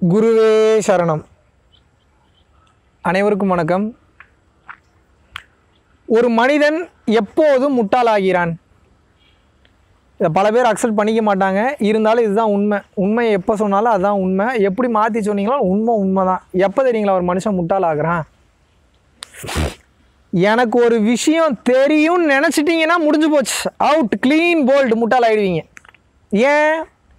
குருவே சரணம் அனைவருக்கும் வணக்கம் ஒரு மனிதன் எப்போதும் முட்டாளாகிறான் இதை பல பேர் அக்செப்ட் பண்ணிக்க மாட்டாங்க இருந்தாலும் இதுதான் உண்மை உண்மையை எப்போ சொன்னாலும் அதுதான் உண்மை எப்படி மாற்றி சொன்னீங்களோ உண்மை உண்மை தான் எப்போ தெரியுங்களா ஒரு மனுஷன் முட்டாளாகிறான் எனக்கு ஒரு விஷயம் தெரியும்னு நினச்சிட்டிங்கன்னா முடிஞ்சு போச்சு அவுட் க்ளீன் போல்டு முட்டாள் ஆயிடுவீங்க ஏன்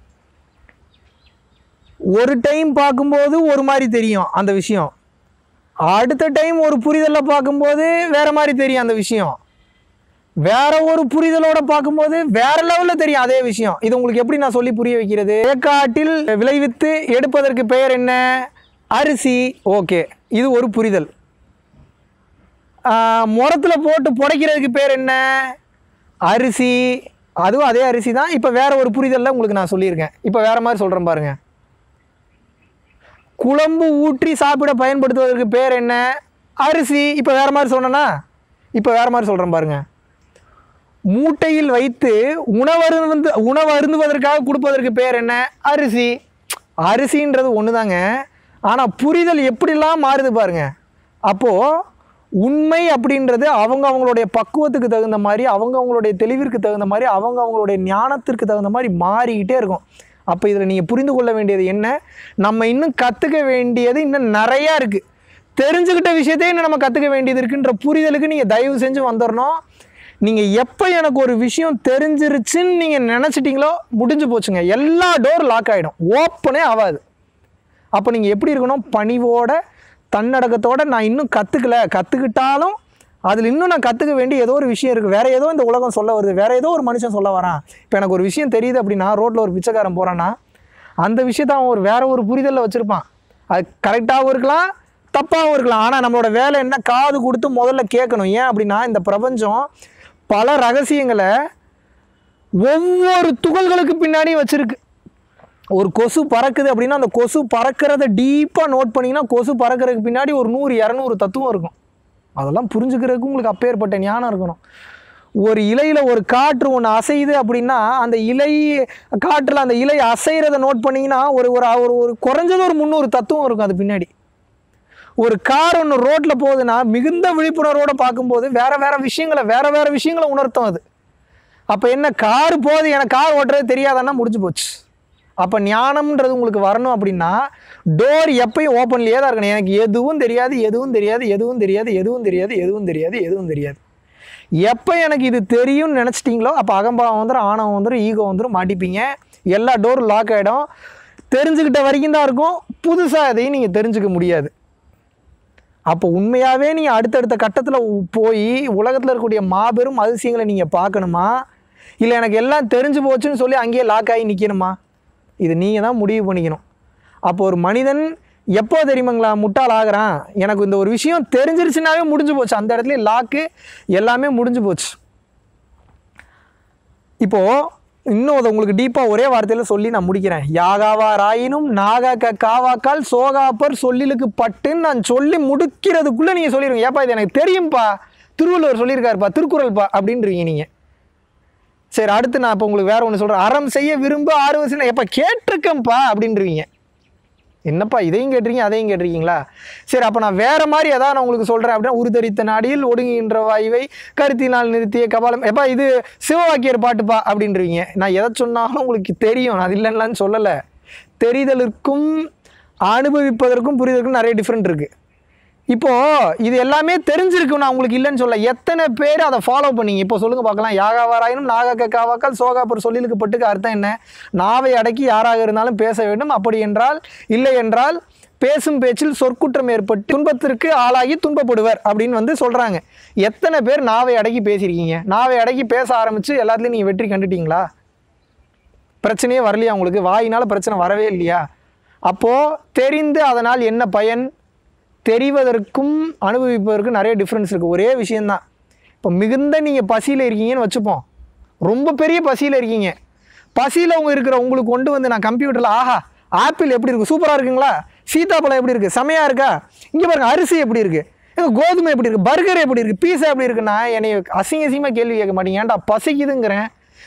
ஒரு டைம் பார்க்கும்போது ஒரு மாதிரி தெரியும் அந்த விஷயம் அடுத்த டைம் ஒரு புரிதலில் பார்க்கும்போது வேற மாதிரி தெரியும் அந்த விஷயம் வேற ஒரு புரிதலோட பார்க்கும்போது வேற லெவலில் தெரியும் அதே விஷயம் இது உங்களுக்கு எப்படி நான் சொல்லி புரிய வைக்கிறது ஏக்காட்டில் விளைவித்து எடுப்பதற்கு பெயர் என்ன அரிசி ஓகே இது ஒரு புரிதல் முரத்தில் போட்டு புடைக்கிறதுக்கு பேர் என்ன அரிசி அதுவும் அதே அரிசி தான் இப்போ வேற ஒரு புரிதலில் உங்களுக்கு நான் சொல்லியிருக்கேன் இப்போ வேற மாதிரி சொல்கிறேன் பாருங்க குழம்பு ஊற்றி சாப்பிட பயன்படுத்துவதற்கு பேர் என்ன அரிசி இப்போ வேற மாதிரி சொன்னேன்னா இப்போ வேற மாதிரி சொல்கிறேன் பாருங்க மூட்டையில் வைத்து உணவருந்து உணவு அருந்துவதற்காக கொடுப்பதற்கு பேர் என்ன அரிசி அரிசின்றது ஒன்று தாங்க ஆனால் புரிதல் எப்படிலாம் மாறுது பாருங்க அப்போது உண்மை அப்படின்றது அவங்க அவங்களுடைய பக்குவத்துக்கு தகுந்த மாதிரி அவங்க அவங்களுடைய தெளிவிற்கு தகுந்த மாதிரி அவங்க அவங்களுடைய ஞானத்திற்கு தகுந்த மாதிரி மாறிக்கிட்டே இருக்கும் அப்போ இதில் நீங்கள் புரிந்து கொள்ள வேண்டியது என்ன நம்ம இன்னும் கற்றுக்க வேண்டியது இன்னும் நிறையா இருக்குது தெரிஞ்சுக்கிட்ட விஷயத்தையே இன்னும் நம்ம கற்றுக்க வேண்டியது இருக்குன்ற புரிதலுக்கு நீங்கள் தயவு செஞ்சு வந்துடணும் நீங்கள் எப்போ எனக்கு ஒரு விஷயம் தெரிஞ்சிருச்சுன்னு நீங்கள் நினச்சிட்டிங்களோ முடிஞ்சு போச்சுங்க எல்லா டோர் லாக் ஆகிடும் ஓப்பனே ஆகாது அப்போ நீங்கள் எப்படி இருக்கணும் பணிவோட தன்னடக்கத்தோட நான் இன்னும் கற்றுக்கல கற்றுக்கிட்டாலும் அதில் இன்னும் நான் கற்றுக்க வேண்டிய ஏதோ ஒரு விஷயம் இருக்குது வேறு ஏதோ இந்த உலகம் சொல்ல வருது வேறு ஏதோ ஒரு மனுஷன் சொல்ல வரான் இப்போ எனக்கு ஒரு விஷயம் தெரியுது அப்படின்னா ரோட்டில் ஒரு பிச்சைக்காரன் போகிறான்னா அந்த விஷயத்த அவன் ஒரு வேற ஒரு புரிதலில் வச்சுருப்பான் அது கரெக்டாகவும் இருக்கலாம் தப்பாகவும் இருக்கலாம் ஆனால் நம்மளோட வேலை என்ன காது கொடுத்து முதல்ல கேட்கணும் ஏன் அப்படின்னா இந்த பிரபஞ்சம் பல ரகசியங்களை ஒவ்வொரு துகள்களுக்கு பின்னாடியும் வச்சுருக்கு ஒரு கொசு பறக்குது அப்படின்னா அந்த கொசு பறக்கிறத டீப்பாக நோட் பண்ணிங்கன்னா கொசு பறக்கிறதுக்கு பின்னாடி ஒரு நூறு இரநூறு தத்துவம் இருக்கும் அதெல்லாம் புரிஞ்சுக்கிறதுக்கு உங்களுக்கு அப்பேற்பட்ட ஞானம் இருக்கணும் ஒரு இலையில் ஒரு காற்று ஒன்று அசையுது அப்படின்னா அந்த இலை காற்றில் அந்த இலை அசைகிறத நோட் பண்ணிங்கன்னா ஒரு ஒரு ஒரு ஒரு குறைஞ்சது ஒரு முந்நூறு தத்துவம் இருக்கும் அது பின்னாடி ஒரு கார் ஒன்று ரோட்டில் போகுதுன்னா மிகுந்த விழிப்புணர்வோடு பார்க்கும்போது வேறு வேறு விஷயங்களை வேறு வேறு விஷயங்களை உணர்த்தும் அது அப்போ என்ன கார் போகுது எனக்கு கார் ஓட்டுறது தெரியாதான்னா முடிஞ்சு போச்சு அப்போ ஞானம்ன்றது உங்களுக்கு வரணும் அப்படின்னா டோர் எப்பயும் ஓப்பன்லேயே தான் இருக்கணும் எனக்கு எதுவும் தெரியாது எதுவும் தெரியாது எதுவும் தெரியாது எதுவும் தெரியாது எதுவும் தெரியாது எதுவும் தெரியாது எப்போ எனக்கு இது தெரியும்னு நினச்சிட்டிங்களோ அப்போ அகம்பாவம் வந்துடும் ஆணவம் வந்துடும் ஈகோ வந்துடும் மாட்டிப்பீங்க எல்லா டோரும் லாக் ஆகிடும் தெரிஞ்சுக்கிட்ட வரைக்கும் தான் இருக்கும் புதுசாக எதையும் நீங்கள் தெரிஞ்சுக்க முடியாது அப்போ உண்மையாகவே நீங்கள் அடுத்தடுத்த கட்டத்தில் போய் உலகத்தில் இருக்கக்கூடிய மாபெரும் அதிசயங்களை நீங்கள் பார்க்கணுமா இல்லை எனக்கு எல்லாம் தெரிஞ்சு போச்சுன்னு சொல்லி அங்கேயே லாக் ஆகி நிற்கணுமா இது நீங்கள் தான் முடிவு பண்ணிக்கணும் அப்போ ஒரு மனிதன் எப்போ தெரியுமாங்களா முட்டாள் ஆகிறான் எனக்கு இந்த ஒரு விஷயம் தெரிஞ்சிருச்சுனாவே முடிஞ்சு போச்சு அந்த இடத்துல லாக்கு எல்லாமே முடிஞ்சு போச்சு இப்போது இன்னும் அதை உங்களுக்கு டீப்பாக ஒரே வார்த்தையில் சொல்லி நான் முடிக்கிறேன் யாகாவா ராயினும் நாகாக்க காவாக்கால் சோகாப்பர் சொல்லிலுக்கு பட்டுன்னு நான் சொல்லி முடிக்கிறதுக்குள்ளே நீங்கள் சொல்லிடுங்க ஏப்பா இது எனக்கு தெரியும்ப்பா திருவள்ளுவர் சொல்லியிருக்காருப்பா திருக்குறள்ப்பா அப்படின்றீங்க நீங்கள் சரி அடுத்து நான் இப்போ உங்களுக்கு வேற ஒன்று சொல்கிறேன் அறம் செய்ய விரும்ப ஆறு வருஷம் எப்போ கேட்டிருக்கேன்ப்பா அப்படின்றீங்க என்னப்பா இதையும் கேட்டிருக்கீங்க அதையும் கேட்டிருக்கீங்களா சரி அப்போ நான் வேற மாதிரி ஏதாவது நான் உங்களுக்கு சொல்கிறேன் அப்படின்னா உருதரித்த நாடியில் ஒடுங்குகின்ற வாயுவை கருத்தினால் நிறுத்திய கபாலம் எப்பா இது சிவவாக்கியர் பாட்டுப்பா அப்படின்றீங்க நான் எதை சொன்னாலும் உங்களுக்கு தெரியும் நான் அது இல்லைன்னு சொல்லலை தெரிதலுக்கும் அனுபவிப்பதற்கும் புரிதலுக்கும் நிறைய டிஃப்ரெண்ட் இருக்குது இப்போது இது எல்லாமே தெரிஞ்சிருக்கு நான் உங்களுக்கு இல்லைன்னு சொல்ல எத்தனை பேர் அதை ஃபாலோ பண்ணீங்க இப்போ சொல்லுங்கள் பார்க்கலாம் யாகாவாராயினும் நாகாக்க காவாக்கால் சோகாப்பர் சொல்லிலுக்கு பட்டுக்கு அர்த்தம் என்ன நாவை அடக்கி யாராக இருந்தாலும் பேச வேண்டும் அப்படி என்றால் இல்லை என்றால் பேசும் பேச்சில் சொற்குற்றம் ஏற்பட்டு துன்பத்திற்கு ஆளாகி துன்பப்படுவர் அப்படின்னு வந்து சொல்கிறாங்க எத்தனை பேர் நாவை அடக்கி பேசியிருக்கீங்க நாவை அடக்கி பேச ஆரம்பித்து எல்லாத்துலேயும் நீங்கள் வெற்றி கண்டுட்டீங்களா பிரச்சனையே வரலையா உங்களுக்கு வாயினால் பிரச்சனை வரவே இல்லையா அப்போது தெரிந்து அதனால் என்ன பயன் தெரிவதற்கும் அனுபவிப்பதற்கும் நிறைய டிஃப்ரென்ஸ் இருக்குது ஒரே விஷயந்தான் இப்போ மிகுந்த நீங்கள் பசியில் இருக்கீங்கன்னு வச்சுப்போம் ரொம்ப பெரிய பசியில் இருக்கீங்க பசியில் உங்க இருக்கிற உங்களுக்கு கொண்டு வந்து நான் கம்ப்யூட்டரில் ஆஹா ஆப்பிள் எப்படி இருக்குது சூப்பராக இருக்குங்களா சீதாப்பழம் எப்படி இருக்குது செமையாக இருக்கா இங்கே பாருங்க அரிசி எப்படி இருக்குது எங்க கோதுமை எப்படி இருக்குது பர்கர் எப்படி இருக்குது பீஸா எப்படி இருக்குன்னா என்னை அசிங்க அசிங்கமாக கேள்வி கேட்க மாட்டீங்க ஏன்டா பசிக்குதுங்கிறேன்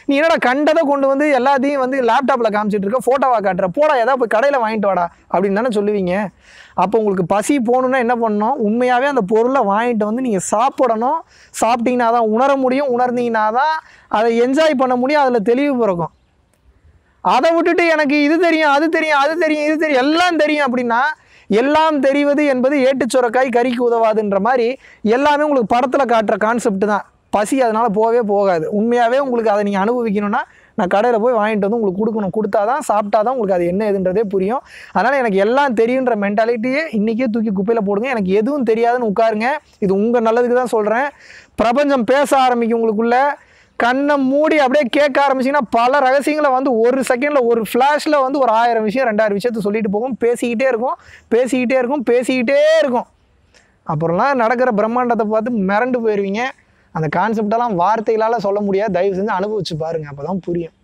நீ என்னடா கண்டதை கொண்டு வந்து எல்லாத்தையும் வந்து லேப்டாப்பில் காமிச்சிட்டு இருக்க ஃபோட்டோவாக காட்டுற போடா ஏதாவது போய் கடையில் வாங்கிட்டு வாடா அப்படின்னு தானே சொல்லுவீங்க அப்போ உங்களுக்கு பசி போகணுன்னா என்ன பண்ணணும் உண்மையாகவே அந்த பொருளை வாங்கிட்டு வந்து நீங்கள் சாப்பிடணும் சாப்பிட்டீங்கன்னா தான் உணர முடியும் உணர்ந்தீங்கன்னா தான் அதை என்ஜாய் பண்ண முடியும் அதில் தெளிவு பிறக்கும் அதை விட்டுட்டு எனக்கு இது தெரியும் அது தெரியும் அது தெரியும் இது தெரியும் எல்லாம் தெரியும் அப்படின்னா எல்லாம் தெரிவது என்பது ஏட்டுச் சுரக்காய் கறிக்கு உதவாதுன்ற மாதிரி எல்லாமே உங்களுக்கு படத்தில் காட்டுற கான்செப்ட் தான் பசி அதனால் போகவே போகாது உண்மையாகவே உங்களுக்கு அதை நீங்கள் அனுபவிக்கணும்னா நான் கடையில் போய் வாங்கிட்டு வந்து உங்களுக்கு கொடுக்கணும் கொடுத்தா தான் சாப்பிட்டா தான் உங்களுக்கு அது என்ன ஏதுன்றதே புரியும் அதனால் எனக்கு எல்லாம் தெரியுன்ற மென்டாலிட்டியே இன்றைக்கே தூக்கி குப்பையில் போடுங்க எனக்கு எதுவும் தெரியாதுன்னு உட்காருங்க இது உங்கள் நல்லதுக்கு தான் சொல்கிறேன் பிரபஞ்சம் பேச ஆரம்பிக்கும் உங்களுக்குள்ள கண்ணை மூடி அப்படியே கேட்க ஆரம்பிச்சிங்கன்னா பல ரகசியங்களை வந்து ஒரு செகண்டில் ஒரு ஃப்ளாஷில் வந்து ஒரு ஆயிரம் விஷயம் ரெண்டாயிரம் விஷயத்த சொல்லிட்டு போகும் பேசிக்கிட்டே இருக்கும் பேசிக்கிட்டே இருக்கும் பேசிக்கிட்டே இருக்கும் அப்புறம்லாம் நடக்கிற பிரம்மாண்டத்தை பார்த்து மிரண்டு போயிடுவீங்க அந்த கான்செப்டெல்லாம் வார்த்தைகளால் சொல்ல முடியாது தயவு செஞ்சு அனுபவிச்சு பாருங்கள் அப்போ தான் புரியும்